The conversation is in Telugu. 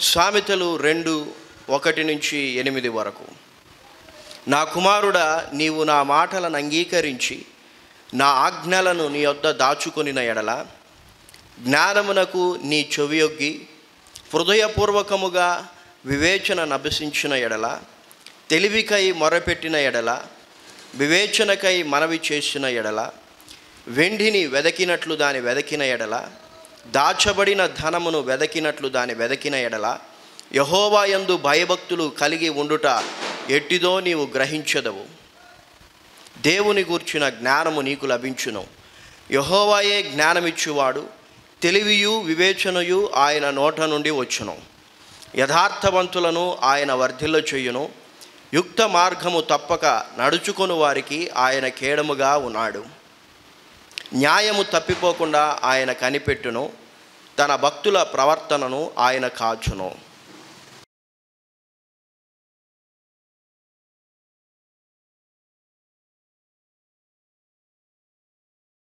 సామెతలు రెండు ఒకటి నుంచి ఎనిమిది వరకు నా కుమారుడా నీవు నా మాటలను అంగీకరించి నా ఆజ్ఞలను నీ వద్ద దాచుకొనిన ఎడల జ్ఞానమునకు నీ చెవియొగ్గి హృదయపూర్వకముగా వివేచన నభసించిన ఎడల తెలివికై మొరపెట్టిన ఎడల వివేచనకై మనవి చేసిన ఎడల వెండిని వెదకినట్లు దాని వెదకిన ఎడల దాచబడిన ధనమును వెదకినట్లు దాని వెదకిన ఎడల యహోవా యందు భయభక్తులు కలిగి ఉండుట ఎట్టిదో నీవు గ్రహించదవు దేవుని గూర్చిన జ్ఞానము నీకు లభించును యహోవాయే జ్ఞానమిచ్చువాడు తెలివియు వివేచనయు ఆయన నోట నుండి వచ్చును యథార్థవంతులను ఆయన వర్ధిల్ల చెయ్యును యుక్త మార్గము తప్పక నడుచుకొని వారికి ఆయన కేడముగా ఉన్నాడు న్యాయము తప్పిపోకుండా ఆయన కనిపెట్టును తన భక్తుల ప్రవర్తనను ఆయన కాచును